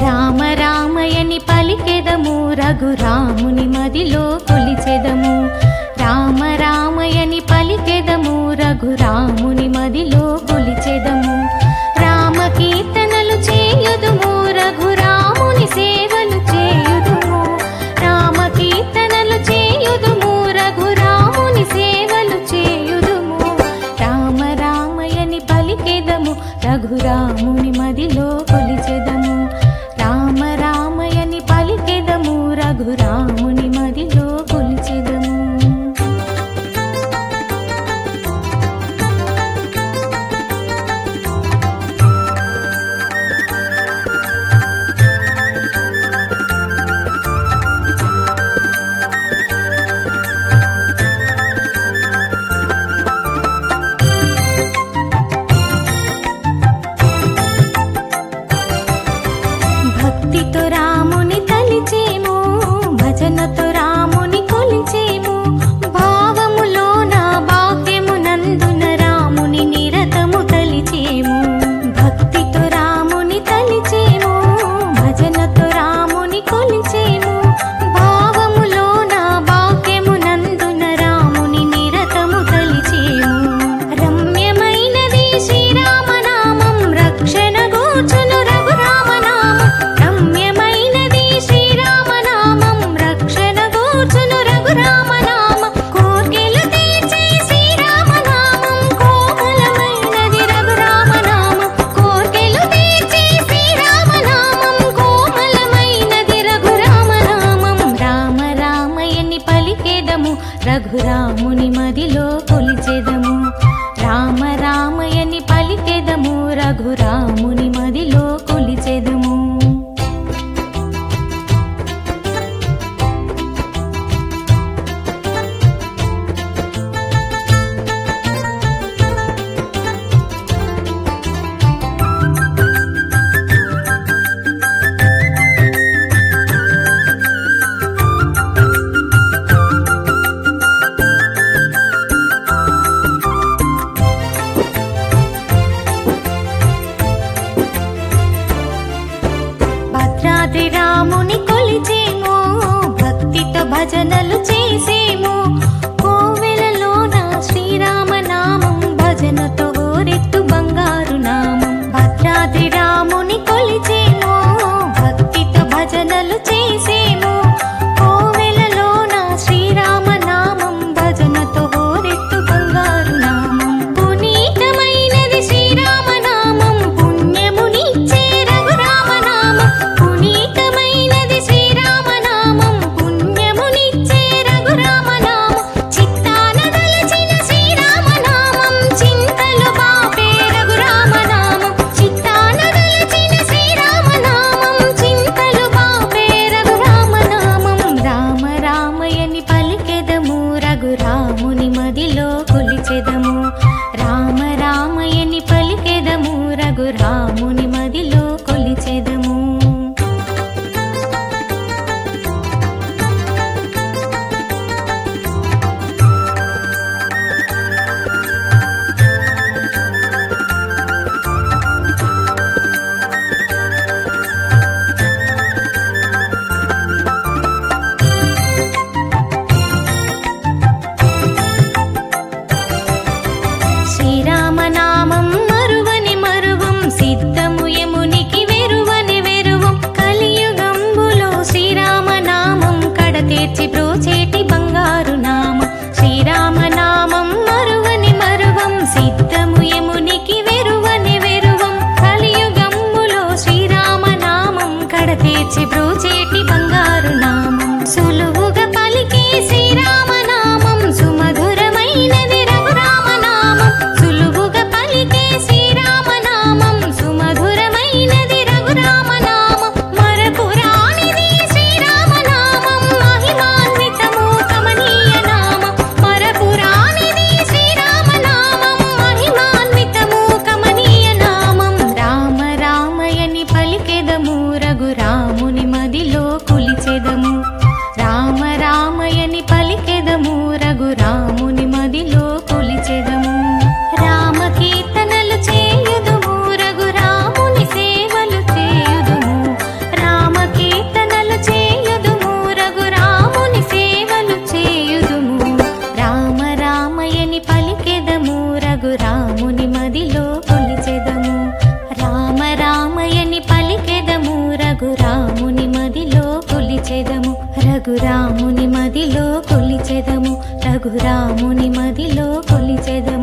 రామ రామయని పలికెదము రఘురాముని మదిలో కొలిచెదము రామ రామయని పలికెదము రఘురాముని మదిలో కొలిచెదము రామ కీర్తనలు చేయుదుము రఘురాముని సేవలు చేయుదుము రామ కీర్తనలు చేయుదుము రఘురాముని సేవలు చేయుదుము రామ రామయని పలికెదము రఘురాముని మదిలో కొలిచెదము రామ రామయని పలికెదము రఘురాముని మదిలో కొలిచెదము భక్తితో రాముని తలిచేము భజనతో రాముని కొలిచేము భావములోన బాహ్యమునందున రాముని నిరతము తలిచేము భక్తితో రాముని తలిచేము భజనతో రాముని కొలిచేము భావములోన బాహ్యమునందున రాముని నిరతము తలిచేము రమ్యమైనది శ్రీరామనామం రక్షణ గోచును రఘురామనామం రమ్యమైనది శ్రీరామనామం రక్షణ గోచును రఘురామనామం కోర్కెలు తీర్చే శ్రీరామనామం కోమలమైనది రఘురామనామం కోర్కెలు తీర్చే శ్రీరామనామం కోమలమైనది రఘురామనామం రామ రామయని పలికేదము రఘురాముని మదిలో కొలిచెదము రామ రామయని పలికెదము రఘురాముని మదిలో కొలిచెదము భద్రాద్రి రాముని కొలిచేము భక్తితో భజనలు చేసేము కోవెలలోన శ్రీరామ నామం భజనతో ఓరెత్తు బంగారు నామం భద్రాద్రి రాముని కొలిచేము భక్తితో భజనలు చేసేము కోవెలలోన శ్రీరామ నామం భజనతో ఓరెత్తు బంగారు నామం పునీతమైనది శ్రీరామ నామం పుణ్యమునిచ్చే రఘురామ నామం పునీతమైనది శ్రీరామ నామం పుణ్యమునిచ్చే రఘురామ నామం చిత్తాన దలచిన శ్రీరామ నామం చింతలు బాపే రఘురామ నామం చిత్తాన దలచిన శ్రీరామ నామం చింతలు బాపే రఘురామ నామం రామ రామయని పలికెదము రఘురాముని మదిలో కొలిచెదము రామ రామయని పలికెదము రఘురాముని మదిలో కొలిచెదము శ్రీరామనామం మరువని మరువం సిద్ధము యమునికి వెరువని వెరువం కలియుగంబులో శ్రీరామనామం కడతీర్చి బ్రోచేటి బంగారు నామం శ్రీరామనామం మరువని మరువం సిద్ధము యమునికి వెరువని వెరువం కలియుగంబులో శ్రీరామనామం కడతీర్చి బ్రోచేటి బంగారు నామం సులువుగా పలికే శ్రీరామనామం సుమధురమైనది రఘురామనామం సులువుగా పలికే శ్రీరామనామం సుమధురమైనది రఘురామనామం మరపురానిది శ్రీరామనామం మహిమాన్వితము కమనీయ నామం మరపురానిది శ్రీరామనామం మహిమాన్వితము కమనీయ నామం రామ రామయని పలికెదము రఘురాముని మదిలో కొలిచెదము రామ రామయని పలికెదము రఘురాముని మదిలో కొలిచెదము రామ కీర్తనలు చేయుదుము రఘురాముని సేవలు చేయుదుము కొలిచెదము రఘురాముని మదిలో కొలిచెదము రఘురాముని మదిలో కొలిచెదము